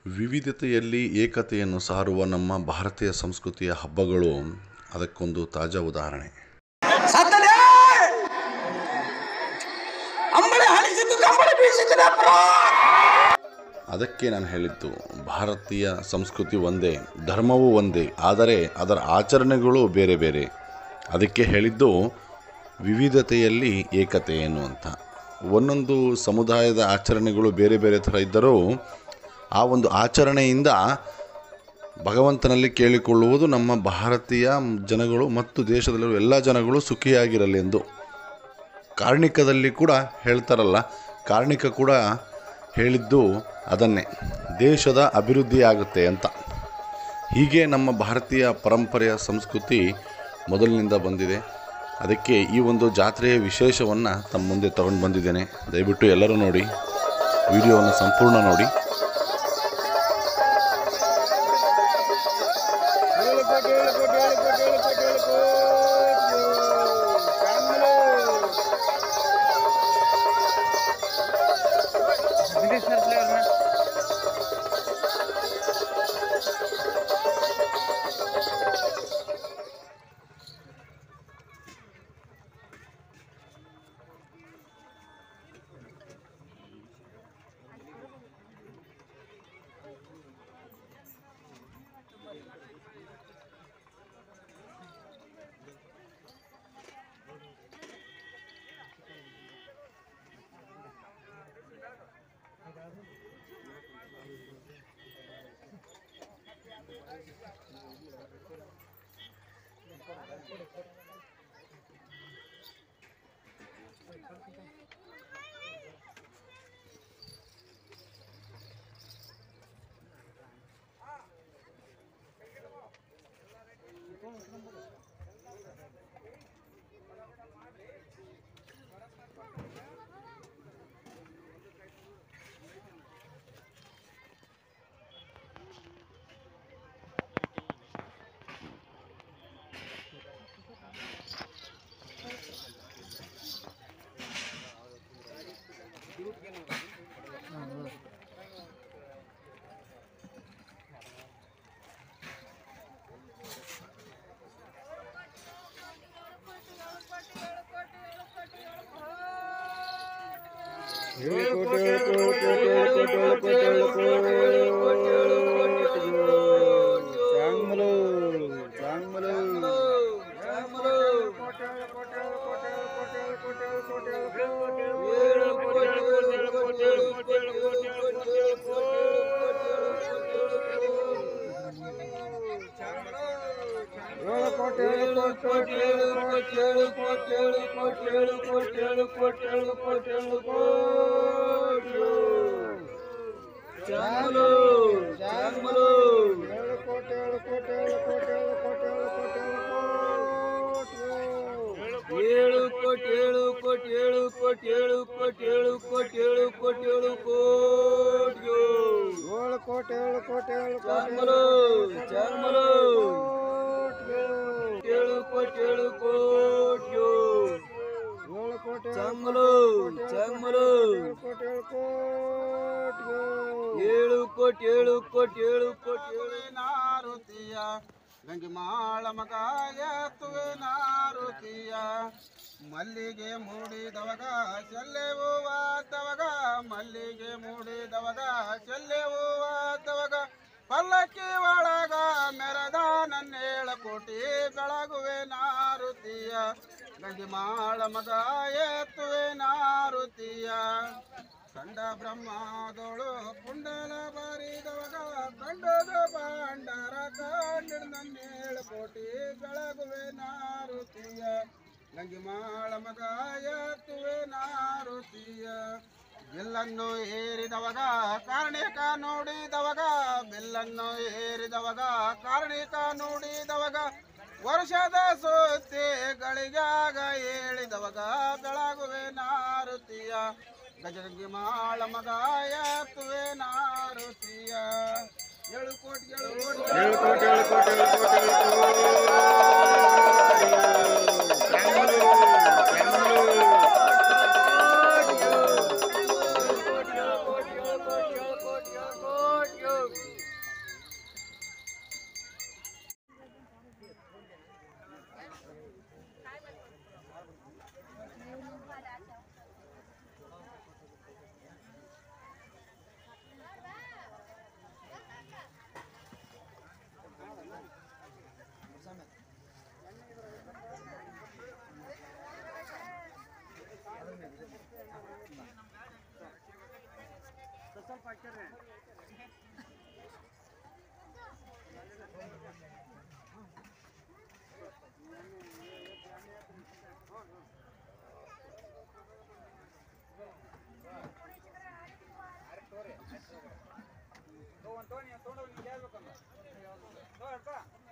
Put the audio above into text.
ವಿವಿಧತೆಯಲ್ಲಿ ಏಕತೆಯನ್ನು ಸಾರುವ ನಮ್ಮ ಭಾರತೀಯ ಸಂಸ್ಕೃತಿಯ ಹಬ್ಬಗಳು ಅದಕ್ಕೊಂದು ತಾಜಾ ಉದಾಹರಣೆ ಸತ್ತಲೇ ಅಂಬಳೆ ಹಳಿಸಿದ್ದು ಕಂಬಳಿ ಬೀಸಿದ್ದು ಅದಕ್ಕೆ ನಾನು ಹೇಳಿದ್ದು ಭಾರತೀಯ ಸಂಸ್ಕೃತಿ ಒಂದೇ ಧರ್ಮವೂ ಒಂದೇ ಆದರೆ ಅದರ ಆಚರಣೆಗಳು ಬೇರೆ ಬೇರೆ ಅದಕ್ಕೆ ಹೇಳಿದ್ದು ವಿವಿಧತೆಯಲ್ಲಿ ಏಕತೆ ಎನ್ನುವಂಥ ಒಂದೊಂದು ಸಮುದಾಯದ ಆಚರಣೆಗಳು ಬೇರೆ ಬೇರೆ ಥರ ಇದ್ದರೂ ಆ ಒಂದು ಆಚರಣೆಯಿಂದ ಭಗವಂತನಲ್ಲಿ ಕೇಳಿಕೊಳ್ಳುವುದು ನಮ್ಮ ಭಾರತೀಯ ಜನಗಳು ಮತ್ತು ದೇಶದಲ್ಲಿರುವ ಎಲ್ಲ ಜನಗಳು ಸುಖಿಯಾಗಿರಲಿ ಎಂದು ಕಾರ್ಣಿಕದಲ್ಲಿ ಕೂಡ ಹೇಳ್ತಾರಲ್ಲ ಕಾರ್ಣಿಕ ಕೂಡ ಹೇಳಿದ್ದು ಅದನ್ನೇ ದೇಶದ ಅಭಿವೃದ್ಧಿ ಆಗುತ್ತೆ ಅಂತ ಹೀಗೆ ನಮ್ಮ ಭಾರತೀಯ ಪರಂಪರೆಯ ಸಂಸ್ಕೃತಿ ಮೊದಲಿನಿಂದ ಬಂದಿದೆ ಅದಕ್ಕೆ ಈ ಒಂದು ಜಾತ್ರೆಯ ವಿಶೇಷವನ್ನು ತಮ್ಮ ಮುಂದೆ ತಗೊಂಡು ಬಂದಿದ್ದೇನೆ ದಯವಿಟ್ಟು ಎಲ್ಲರೂ ನೋಡಿ ವಿಡಿಯೋವನ್ನು ಸಂಪೂರ್ಣ ನೋಡಿ ಏಳು ಕೋಟಿ ಏಳು ಕೋಟಿ ಏಳು ಕೋಟಿ ಏಳು ಕೋಟಿ ಏಳು ಕೋಟಿ ಏಳು ಕೋಟಿ ಏಳು ಕೋಟಿ ಏಳು ಕೋಟಿ ಏಳು ಕೋಟಿ ಏಳು ಚಾಮಲು ಚಾಮಲು ಏಳು ಕೋಟಿ ಏಳು ಕೋಟಿ ಏಳು ಕೋಟಿ ಚಾಮಲು ಚಾಮಲು ಕೋಟಿ ಏಳು ಕೋಟಿ ಏಳು ಕೋಟಿ ಏಳು ಕೋಟಿ ಏಳು ಕೋಟಿ ಏಳು ನಾರುತಿಯ ಗಂಗೆ ಮಾಳ ಮಗ ಎತ್ತುವೆ ನಾರುತಿಯ ಮಲ್ಲಿಗೆ ಮೂಡಿದವಾಗ ಚೆಲ್ಲೆ ಹೂವಾದವಾಗ ಮಲ್ಲಿಗೆ ಮೂಡಿದವಾಗ ಚೆಲ್ಲೆ ಹೂವಾದವಾಗ ಪಲ್ಲಕ್ಕಿ ಒಳಗ ಮೆರದ ನನ್ನೇಳ ಕೋಟಿ ಬೆಳಗುವೆ ನಾರುತಿಯ ಗಂಗೆ ಮಾಳ ಮಗ ಎತ್ತುವೆ ನಾರುತಿಯ ಕಂಡ ಬ್ರಹ್ಮದೋಳು ಕುಂಡಲ ಬಾರಿದವಾಗ ಕಂಡದ ಪಾಂಡರ ಕಂಡಿಡ್ ನನ್ನೇಳು ಕೋಟಿ ಬೆಳಗುವೆ ನಾರುತಿಯ ನಂಗಿ ಮಾಳ ಮಗ ಎತ್ತುವೆ ನಾರುತಿಯ ಬಿಲ್ಲನ್ನು ಏರಿದವಾಗ ಕಾರ್ಣಿಕ ನೋಡಿದವಾಗ ಬಿಲ್ಲನ್ನು ಏರಿದವಾಗ ಕಾರ್ಣಿಕ ನೋಡಿದವಾಗ ವರ್ಷದ ಸುತ್ತಿ ಗಳಿಗಾಗ ಹೇಳಿದವಾಗ ಬೆಳಗುವೆ ನಾರುತಿಯ ಗಜಗಂಗಿ ಮಾಳ ಮಗ ಎತ್ತುವೆ ನಾರುತಿಯ ಏಳು ಕೋಟಿ ಏಳು ಕೋಟಿ ಏಳು ಕೋಟಿ ಏಳು ಕೋಟಿ ಏಳು ಕೋಟಿ ಏಳು ಕೋಟಿ ತಗೊಂಡು ನೀವು ತಗೊಂಡೋಗಿ ನಿಮ್ಗೆ ಹೇಳ್ಬೇಕಲ್ಲ ತಗೋ ಅಕ್ಕ